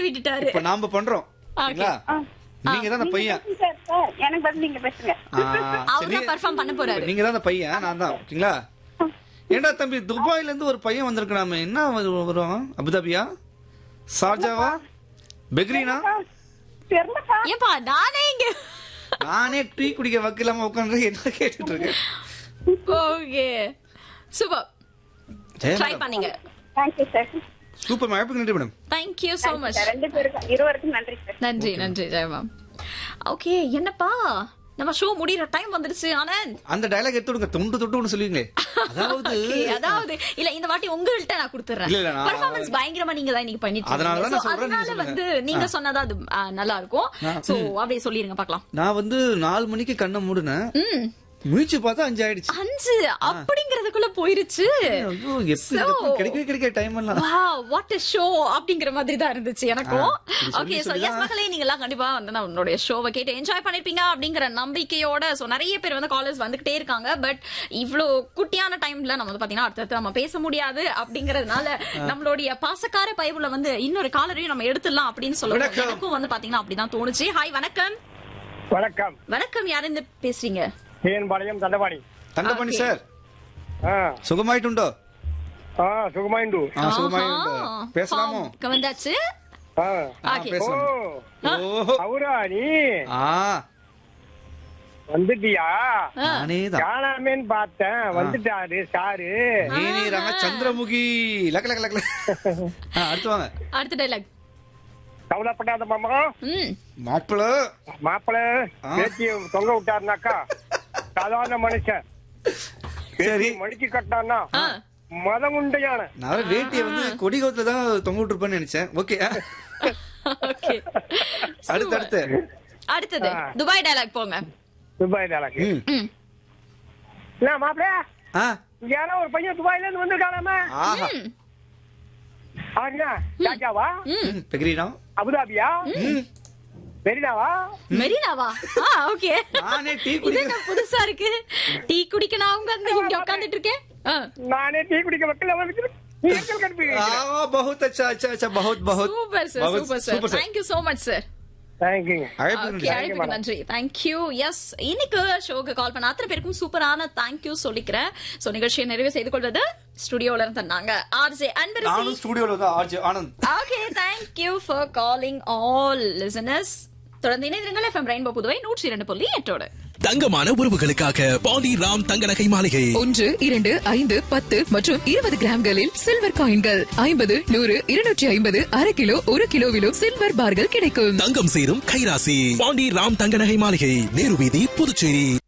விட்டுட்டாரு இப்ப நாம பண்றோம் சரிங்களா நீங்க தான் அந்த பையன் சார் சார் எனக்கு பதில் நீங்க பேசுங்க ஆ, அவர் சரி. தான் பெர்ஃபார்ம் பண்ண போறாரு நீங்க தான் அந்த பையன் நான் தான் ஓகேங்களா ஏண்டா தம்பி துபாயில இருந்து ஒரு பையன் வந்திருக்கலாமே என்ன வரு- வருவான் அபுதாபியா ஷார்ஜாவா பெக்ரீனா தெரியலப்பா ஏன்பா நானே இங்க நானே டீ குடிக்க வைக்கலாம உட்காந்து என்ன கேட்டுட்டு இருக்கேன் okay super Jayam try madam. பண்ணீங்க தேங்க்யூ சார் சூப்பர் மேம் நன்றி madam thank you so much ரெண்டு பேருக்கும் இருவருக்கும் நன்றி சார் நன்றி நன்றி ஜெய மேம் ஓகே என்னப்பா நம்ம ஷோ முடியற டைம் வந்துருச்சு ஆனந்த் அந்த டயலாக் எடுத்து விடுங்க தொண்டு தொட்டு ஒன்று சொல்லுவீங்களே அதாவது Okay, அதாவது இல்ல இந்த வாட்டி உங்கள்ட்ட நான் கொடுத்துறேன் இல்ல, இல்ல, நான் பெர்ஃபார்மன்ஸ் பயங்கரமா நீங்க தான் இன்னைக்கு பண்ணிட்டு அதனால தான் நான் இருக்கீங்க. So, சொல்றேன், நீங்க அதனால சொல்லுங்க. வந்து நீங்க சொன்னதா அது ஆ, நல்லா இருக்கும் நான்- சோ அப்படியே சொல்லிருங்க பார்க்கலாம் நான் வந்து நாலு மணிக்கு கண்ணை மூடினேன் ம் முயற்சி பார்த்தா அஞ்சு ஆயிடுச்சு அஞ்சு அப்படிங்கறதுக்குள்ள போயிருச்சு ஐயோ, எப்படி So- இதுக்கப்புறம் கிடைக்கவே கிடைக்க டைம் எல்லாம் வாவ் வாட் a ஷோ அப்படிங்கிற மாதிரி தான் இருந்துச்சு எனக்கும் ஆ, இப்படி சொல்லி ஓகே சோ சொல்லி எஸ் மக்களே நீங்க எல்லாம் கண்டிப்பா வந்து நான் உங்களுடைய ஷோவை கேட்டு என்ஜாய் பண்ணிருப்பீங்க அப்படிங்கிற நம்பிக்கையோட சோ நிறைய பேர் வந்து காலேஜ் வந்துகிட்டே இருக்காங்க பட் இவ்ளோ குட்டியான டைம்ல நம்ம வந்து பாத்தீங்கன்னா அடுத்தடுத்து நம்ம பேச முடியாது அப்படிங்கறதுனால நம்மளுடைய பாசக்கார பைபிள வந்து இன்னொரு காலரையும் நம்ம எடுத்துடலாம் அப்படின்னு சொல்லுவோம் வணக்கம். எனக்கும் வந்து பாத்தீங்கன்னா அப்படிதான் தோணுச்சு ஹாய் வணக்கம் வணக்கம் வணக்கம் யார் இருந்து பேசுறீங்க தேன்பாளையம் தண்டபாணி தண்டபாணி Okay. சார் ஆ சுகமாயிட்டுண்டோ ஆ சுகமாயிண்டு ஆ சுகமாயிட்டுண்டோ பேசலாமோ ஆஹா, வந்தாச்சு ஆ ஆ, Okay. ஓ பேசலாம் ஓஹோ அவரா நீ ஆ வந்துட்டியா ஆ. நானே தான் காணாமேன்னு பார்த்தேன் வந்துட்டாரு சாரு நீனி ரங்க சந்திரமுகி லக்க லக்க லக்க ஆ, அடுத்து வாங்க அடுத்த டைலாக் கவலைப்படாத மாமா ம் மாப்பிள மாப்பிள ஆ. பேத்தி தொங்க விட்டாருனாக்கா சாதாரண மனுஷன் சரி மடிக்கு கட்டானா ஆ. மதம் உண்டையான நான் வேட்டியை வந்து கொடிகோத்துல தான் தொங்க விட்டுருப்பேன்னு நினைச்சேன் ஓகே ஓகே அடுத்து அடுத்து அடுத்தது ஆ. துபாய் டயலாக் போங்க துபாய் தாளாக்கு ம். ம். என்ன மாப்பிள ஆ இங்க யாரோ ஒரு பையன் துபாயில இருந்து வந்திருக்கானாமே ஆஹா ம். அவன் என்ன ராஜாவா ம், பெக்ரீனா அபுதாபியா ம். மெரினாவா மெரினாவா ஆ ஓகே நானே டீ இது குடிக்க என்ன புதுசா இருக்கு டீ குடிக்க நான் அவங்க வந்து இங்க உட்கார்ந்துட்டு இருக்கேன் ஆ. நானே டீ குடிக்க வைக்கல வந்து நீ எங்க கடுப்பு ஆ बहुत अच्छा अच्छा अच्छा बहुत बहुत சூப்பர் சார் बहुत super sir super sir. Thank you so much sir தேங்க்யூங்க அழைப்பு ஓகே நன்றி. அழைப்புக்கு நன்றி தேங்க்யூ எஸ் இன்னைக்கு ஷோக்கு கால் பண்ண அத்தனை பேருக்கும் சூப்பரான தேங்க்யூ சொல்லிக்கிறேன் சோ நிகழ்ச்சியை நிறைவு செய்து கொள்வது ஸ்டுடியோல இருந்து நாங்க ஆர்ஜே அன்பரசி நானும் ஸ்டுடியோல தான் RJ Anand okay thank you for calling all listeners தொடர்ந்து இணைந்திருங்கள் எஃப்எம் ரெயின்போ புதுவை நூற்றி இரண்டு புள்ளி எட்டோடு தங்கமான உறவுகளுக்காக பாண்டி ராம் தங்க நகை மாளிகை ஒன்று இரண்டு ஐந்து பத்து மற்றும் இருபது கிராம்களில் சில்வர் காயின்கள் ஐம்பது நூறு இருநூற்றி ஐம்பது அரை கிலோ ஒரு கிலோவிலும் சில்வர் பார்கள் கிடைக்கும் தங்கம் சேரும் கைராசி பாண்டி ராம் தங்க நகை மாளிகை நேரு வீதி புதுச்சேரி